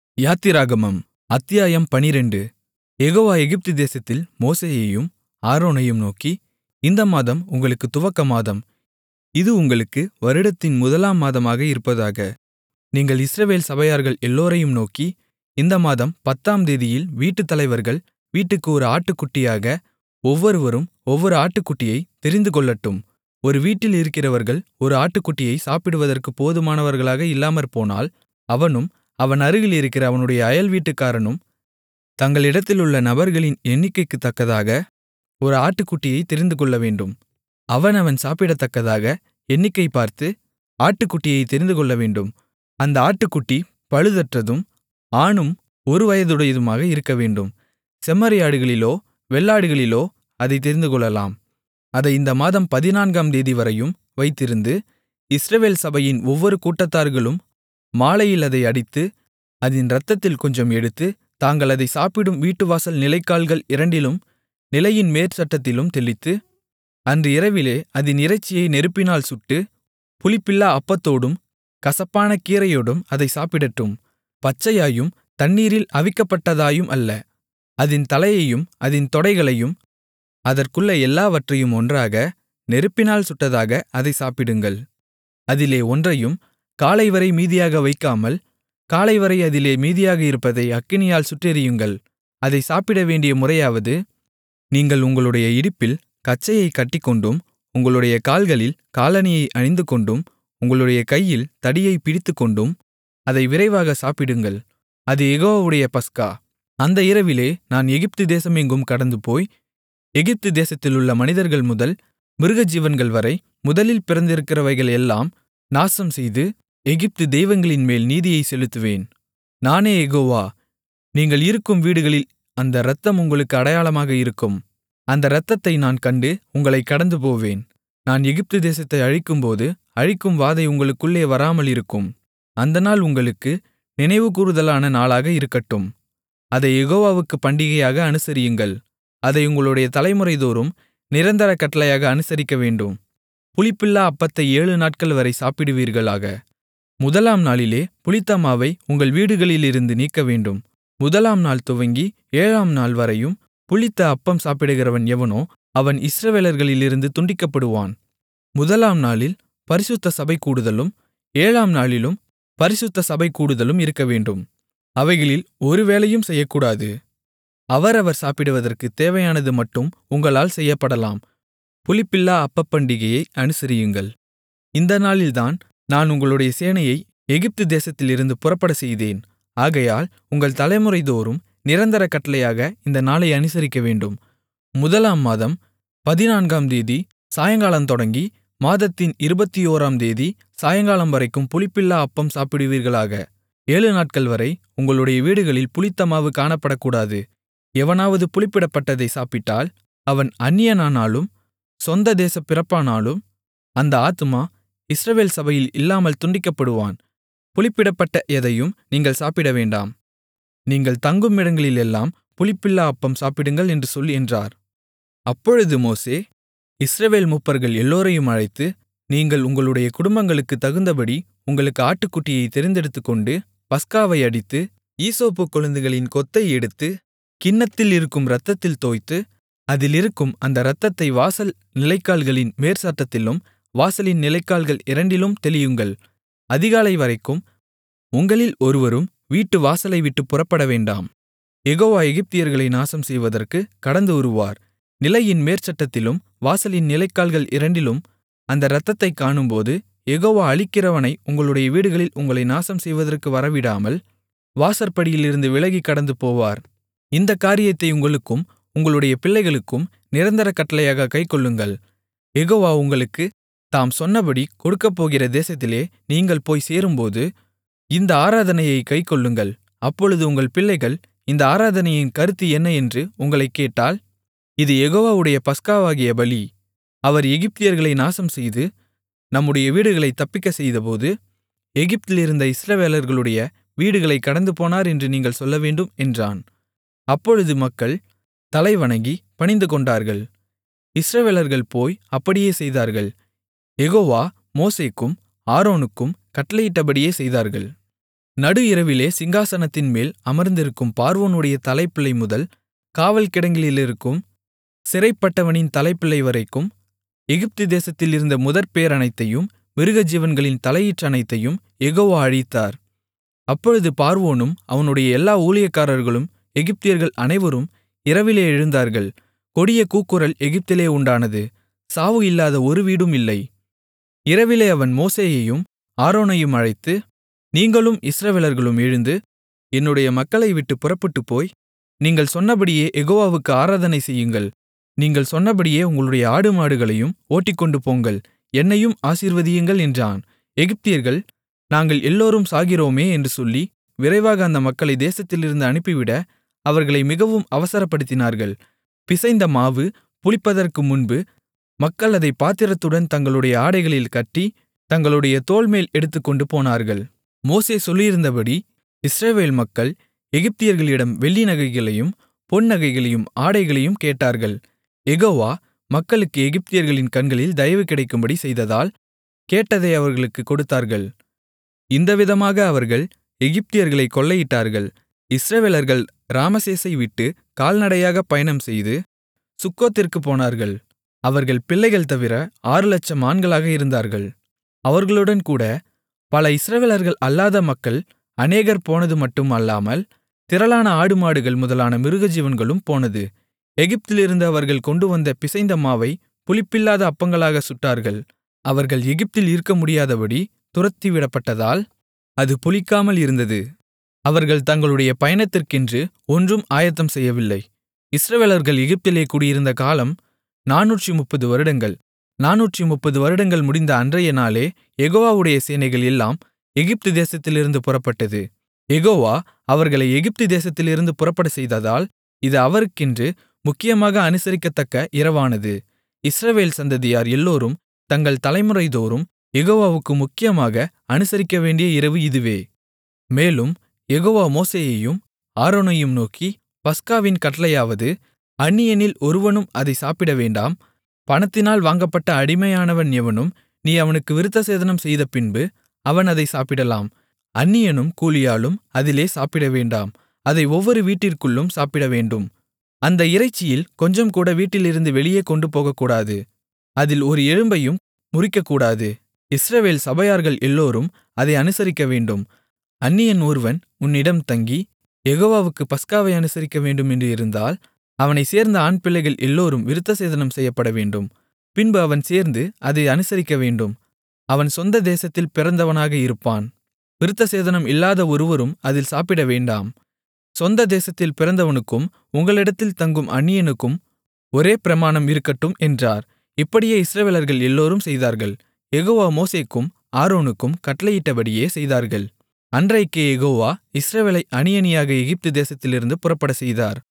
யாத்திராகமம் அத்தியாயம் பனிரெண்டு யெகோவா எகிப்து தேசத்தில் மோசேயையும் ஆரோனையும் நோக்கி இந்த மாதம் உங்களுக்குத் துவக்க மாதம் இது உங்களுக்கு வருடத்தின் முதலாம் மாதமாக இருப்பதாக நீங்கள் இஸ்ரவேல் சபையார்கள் எல்லோரையும் நோக்கி இந்த மாதம் பத்தாம் தேதியில் வீட்டுத் தலைவர்கள் வீட்டுக்கு ஒரு ஆட்டுக்குட்டியாக ஒவ்வொருவரும் ஒவ்வொரு ஆட்டுக்குட்டியைத் தெரிந்துகொள்ளட்டும் ஒரு வீட்டில் இருக்கிறவர்கள் ஒரு ஆட்டுக்குட்டியை சாப்பிடுவதற்குப் போதுமானவர்களாக இல்லாமற்போனால் அவனும் அவன் அருகில் இருக்கிற அவனுடைய அயல்வீட்டுக்காரனும் தங்களிடத்திலுள்ள நபர்களின் எண்ணிக்கைக்குத்தக்கதாக ஒரு ஆட்டுக்குட்டியைத் தெரிந்துகொள்ளவேண்டும் அவனவன் சாப்பிடத்தக்கதாக எண்ணிக்கை பார்த்து ஆட்டுக்குட்டியைத் தெரிந்துகொள்ளவேண்டும் அந்த ஆட்டுக்குட்டி பழுதற்றதும் ஆணும் ஒரு வயதுடையதுமாக இருக்கவேண்டும் செம்மறியாடுகளிலோ வெள்ளாடுகளிலோ அதைத் தெரிந்துகொள்ளலாம் அதை இந்த மாதம் பதினான்காம் தேதிவரையும் வைத்திருந்து இஸ்ரவேல் சபையின் ஒவ்வொரு கூட்டத்தார்களும் மாலையில் அதை அடித்து அதின் இரத்தத்தில் கொஞ்சம் எடுத்து தாங்கள் அதை சாப்பிடும் வீட்டுவாசல் நிலைக்கால்கள் இரண்டிலும் நிலையின் மேற்சட்டத்திலும் தெளித்து அன்று இரவிலே அதின் இறைச்சியை நெருப்பினால் சுட்டு புளிப்பில்லா அப்பத்தோடும் கசப்பான கீரையோடும் அதைச் சாப்பிடட்டும் பச்சையாயும் தண்ணீரில் அவிக்கப்பட்டதாயும் அல்ல அதின் தலையையும் அதின் தொடைகளையும் அதற்குள்ள எல்லாவற்றையும் ஒன்றாக நெருப்பினால் சுட்டதாக அதை சாப்பிடுங்கள் அதிலே ஒன்றையும் காலைவரை மீதியாக வைக்காமல் காலைவரை அதிலே மீதியாக இருப்பதை அக்கினியால் சுட்டெரியுங்கள் அதை சாப்பிடவேண்டிய முறையாவது நீங்கள் உங்களுடைய இடுப்பில் கச்சையைக் கட்டிக்கொண்டும் உங்களுடைய கால்களில் காலணியை அணிந்துகொண்டும் உங்களுடைய கையில் தடியைப் பிடித்துக்கொண்டும் அதை விரைவாக சாப்பிடுங்கள் அது யெகோவாவுடைய பஸ்கா அந்த இரவிலே நான் எகிப்து தேசமெங்கும் கடந்துபோய் எகிப்து தேசத்திலுள்ள மனிதர்கள் முதல் மிருகஜீவன்கள் வரை முதலில் பிறந்திருக்கிறவைகள் எல்லாம் நாசம்செய்து எகிப்து தெய்வங்களின்மேல் நீதியைச் செலுத்துவேன் நானே யெகோவா நீங்கள் இருக்கும் வீடுகளில் அந்த இரத்தம் உங்களுக்கு அடையாளமாக இருக்கும் அந்த இரத்தத்தை நான் கண்டு உங்களைக் கடந்துபோவேன் நான் எகிப்து தேசத்தை அழிக்கும்போது அழிக்கும் வாதை உங்களுக்குள்ளே வராமல் இருக்கும் அந்த நாள் உங்களுக்கு நினைவுகூருதலான நாளாக இருக்கட்டும் அதை யெகோவாவுக்குப் பண்டிகையாக அனுசரியுங்கள் அதை உங்களுடைய தலைமுறைதோறும் நிரந்தர கட்டளையாக அனுசரிக்கவேண்டும் புளிப்பில்லா அப்பத்தை ஏழு நாட்கள் வரை சாப்பிடுவீர்களாக முதலாம் நாளிலே புளித்தமாவை உங்கள் வீடுகளிலிருந்து நீக்கவேண்டும் முதலாம் நாள் துவங்கி ஏழாம் நாள் வரையும் புளித்த அப்பம் சாப்பிடுகிறவன் எவனோ அவன் இஸ்ரவேலர்களிலிருந்து துண்டிக்கப்படுவான் முதலாம் நாளில் பரிசுத்த சபை கூடுதலும் ஏழாம் நாளிலும் பரிசுத்த சபை கூடுதலும் இருக்கவேண்டும் அவைகளில் ஒரு வேலையும் செய்யக்கூடாது அவரவர் சாப்பிடுவதற்குத் தேவையானது மட்டும் உங்களால் செய்யப்படலாம் புளிப்பில்லா அப்பப்பண்டிகையை அனுசரியுங்கள் இந்த நாளில்தான் நான் உங்களுடைய சேனையை எகிப்து தேசத்திலிருந்து புறப்படச் செய்தேன் ஆகையால் உங்கள் தலைமுறைதோறும் நிரந்தர கட்டளையாக இந்த நாளை அனுசரிக்கவேண்டும் முதலாம் மாதம் பதினான்காம் தேதி சாயங்காலம் தொடங்கி மாதத்தின் இருபத்தியோராம் தேதி சாயங்காலம் வரைக்கும் புளிப்பில்லா அப்பம் சாப்பிடுவீர்களாக ஏழு நாட்கள் வரை உங்களுடைய வீடுகளில் புளித்தமாவு காணப்படக்கூடாது எவனாவது புளிப்பிடப்பட்டதை சாப்பிட்டால் அவன் அந்நியனானாலும் சொந்த தேச பிறப்பானாலும் அந்த ஆத்துமா இஸ்ரவேல் சபையில் இல்லாமல் துண்டிக்கப்படுவான் புளிப்பிடப்பட்ட எதையும் நீங்கள் சாப்பிடவேண்டாம் நீங்கள் தங்கும் இடங்களிலெல்லாம் புளிப்பில்லா அப்பம் சாப்பிடுங்கள் என்று சொல் என்றார் அப்பொழுது மோசே இஸ்ரவேல் மூப்பர்கள் எல்லோரையும் அழைத்து நீங்கள் உங்களுடைய குடும்பங்களுக்குத் தகுந்தபடி உங்களுக்கு ஆட்டுக்குட்டியை தெரிந்தெடுத்துக்கொண்டு பஸ்காவை அடித்து ஈசோப்பு கொழுந்துகளின் கொத்தை எடுத்து கிண்ணத்தில் இருக்கும் இரத்தத்தில் தோய்த்து அதிலிருக்கும் அந்த இரத்தத்தை வாசல் நிலைக்கால்களின் மேற்சட்டத்திலும் வாசலின் நிலைக்கால்கள் இரண்டிலும் தெளியுங்கள் அதிகாலை வரைக்கும் உங்களில் ஒருவரும் வீட்டு வாசலை விட்டு புறப்படவேண்டாம் யெகோவா எகிப்தியர்களை நாசம் செய்வதற்கு கடந்து வருவார் நிலையின் மேற்சட்டத்திலும் வாசலின் நிலைக்கால்கள் இரண்டிலும் அந்த இரத்தத்தைக் காணும்போது யெகோவா அழிக்கிறவனை உங்களுடைய வீடுகளில் உங்களை நாசம் செய்வதற்கு வரவிடாமல் வாசற்படியிலிருந்து விலகி கடந்து போவார் இந்த காரியத்தை உங்களுக்கும் உங்களுடைய பிள்ளைகளுக்கும் நிரந்தர கட்டளையாக கைக்கொள்ளுங்கள் யெகோவா உங்களுக்கு தாம் சொன்னபடி கொடுக்கப்போகிற தேசத்திலே நீங்கள் போய் சேரும்போது இந்த ஆராதனையை கைக்கொள்ளுங்கள் அப்பொழுது உங்கள் பிள்ளைகள் இந்த ஆராதனையின் கருத்து என்ன என்று உங்களைக் கேட்டால் இது யெகோவாவுடைய பஸ்காவாகிய பலி அவர் எகிப்தியர்களை நாசம்செய்து நம்முடைய வீடுகளைத் தப்பிக்கச் செய்தபோது எகிப்திலிருந்த இஸ்ரவேலர்களுடைய வீடுகளைக் கடந்துபோனார் என்று நீங்கள் சொல்லவேண்டும் என்றான் அப்பொழுது மக்கள் தலைவணங்கி பணிந்துகொண்டார்கள் இஸ்ரவேலர்கள் போய் அப்படியே செய்தார்கள் யெகோவா மோசேக்கும் ஆரோனுக்கும் கட்டளையிட்டபடியே செய்தார்கள் நடு இரவிலே சிங்காசனத்தின்மேல் அமர்ந்திருக்கும் பார்வோனுடைய தலைப்பிள்ளை முதல் காவல் கிடங்கிலிருக்கும் சிறைப்பட்டவனின் தலைப்பிள்ளைவரைக்கும் எகிப்து தேசத்தில் இருந்த முதற்பேறனைத்தையும் மிருகஜீவன்களின் தலையீற்றனைத்தையும் யெகோவா அழித்தார் அப்பொழுது பார்வோனும் அவனுடைய எல்லா ஊழியக்காரர்களும் எகிப்தியர்கள் அனைவரும் இரவிலே எழுந்தார்கள் கொடிய கூக்குரல் எகிப்திலே உண்டானது சாவு இல்லாத ஒரு வீடும் இல்லை இரவிலே அவன் மோசேயையும் ஆரோனையும் அழைத்து நீங்களும் இஸ்ரவேலர்களும் எழுந்து என்னுடைய மக்களை விட்டுப் புறப்பட்டுப்போய் நீங்கள் சொன்னபடியே யெகோவாவுக்கு ஆராதனை செய்யுங்கள் நீங்கள் சொன்னபடியே உங்களுடைய ஆடுமாடுகளையும் ஓட்டிக்கொண்டு போங்கள் என்னையும் ஆசீர்வதியுங்கள் என்றான் எகிப்தியர்கள் நாங்கள் எல்லோரும் சாகிறோமே என்று சொல்லி விரைவாக அந்த மக்களை தேசத்திலிருந்து அனுப்பிவிட அவர்களை மிகவும் அவசரப்படுத்தினார்கள் பிசைந்த மாவு புளிப்பதற்கு முன்பு மக்கள் அதை பாத்திரத்துடன் தங்களுடைய ஆடைகளில் கட்டி தங்களுடைய தோள்மேல் எடுத்துக்கொண்டு போனார்கள் மோசே சொல்லியிருந்தபடி இஸ்ரவேல் மக்கள் எகிப்தியர்களிடம் வெள்ளி நகைகளையும் பொன் நகைகளையும் ஆடைகளையும் கேட்டார்கள் யெகோவா மக்களுக்கு எகிப்தியர்களின் கண்களில் தயவு கிடைக்கும்படி செய்ததால் கேட்டதை அவர்களுக்குக் கொடுத்தார்கள் இந்த விதமாக அவர்கள் எகிப்தியர்களை கொள்ளையிட்டார்கள் இஸ்ரவேலர்கள் ராமசேசை விட்டு கால்நடையாகப் பயணம்செய்து சுக்கோத்திற்குப் போனார்கள் அவர்கள் பிள்ளைகள் தவிர ஆறு லட்சம் ஆண்களாக இருந்தார்கள் அவர்களுடன் கூட பல இஸ்ரவேலர்கள் அல்லாத மக்கள் அநேகர் போனது மட்டும் அல்லாமல் திரளான ஆடுமாடுகள் முதலான மிருகஜீவன்களும் போனது எகிப்திலிருந்து அவர்கள் கொண்டுவந்த பிசைந்த மாவை புளிப்பில்லாத அப்பங்களாக சுட்டார்கள் அவர்கள் எகிப்தில் இருக்க முடியாதபடி துரத்திவிடப்பட்டதால் அது புளிக்காமல் இருந்தது அவர்கள் தங்களுடைய பயணத்திற்கென்று ஒன்றும் ஆயத்தம் செய்யவில்லை இஸ்ரவேலர்கள் எகிப்திலே குடியிருந்த காலம் நானூற்று முப்பது வருடங்கள் நானூற்று முப்பது வருடங்கள் முடிந்த அன்றைய நாளே யெகோவாவுடைய சேனைகள் எல்லாம் எகிப்து தேசத்திலிருந்து புறப்பட்டது யெகோவா அவர்களை எகிப்து தேசத்திலிருந்து புறப்படச் செய்ததால் இது அவருக்கென்று முக்கியமாக அனுசரிக்கத்தக்க இரவானது இஸ்ரவேல் சந்ததியார் எல்லோரும் தங்கள் தலைமுறைதோறும் யெகோவாவுக்கு முக்கியமாக அனுசரிக்கவேண்டிய இரவு இதுவே மேலும் யெகோவா மோசேயையும் ஆரோனையும் நோக்கி பஸ்காவின் கட்டளையாவது அந்நியனில் ஒருவனும் அதை சாப்பிடவேண்டாம் பணத்தினால் வாங்கப்பட்ட அடிமையானவன் எவனும் நீ அவனுக்கு விருத்தசேதனம் செய்தபின்பு அவன் அதை சாப்பிடலாம் அந்நியனும் கூலியாளும் அதிலே சாப்பிடவேண்டாம் அதை ஒவ்வொரு வீட்டிற்குள்ளும் சாப்பிடவேண்டும் அந்த இறைச்சியில் கொஞ்சம் கூட வீட்டிலிருந்து வெளியே கொண்டு போகக்கூடாது அதில் ஒரு எலும்பையும் முறிக்கக்கூடாது இஸ்ரவேல் சபையார்கள் எல்லோரும் அதை அனுசரிக்கவேண்டும் அந்நியன் ஒருவன் உன்னிடம் தங்கி யெகோவாவுக்கு பஸ்காவை அனுசரிக்க வேண்டும் என்று இருந்தால் அவனைச் சேர்ந்த ஆண்பிள்ளைகள் எல்லோரும் விருத்தசேதனம் செய்யப்படவேண்டும் பின்பு அவன் சேர்ந்து அதை அனுசரிக்கவேண்டும் அவன் சொந்த தேசத்தில் பிறந்தவனாக இருப்பான் விருத்தசேதனம் இல்லாத ஒருவரும் அதில் சாப்பிடவேண்டாம் சொந்த தேசத்தில் பிறந்தவனுக்கும் உங்களிடத்தில் தங்கும் அந்நியனுக்கும் ஒரே பிரமாணம் இருக்கட்டும் என்றார் இப்படியே இஸ்ரவேலர்கள் எல்லோரும் செய்தார்கள் யெகோவா மோசேக்கும் ஆரோனுக்கும் கட்டளையிட்டபடியே செய்தார்கள் அன்றைக்கே யெகோவா இஸ்ரவேலை அணியணியாக எகிப்து தேசத்திலிருந்து புறப்படச் செய்தார்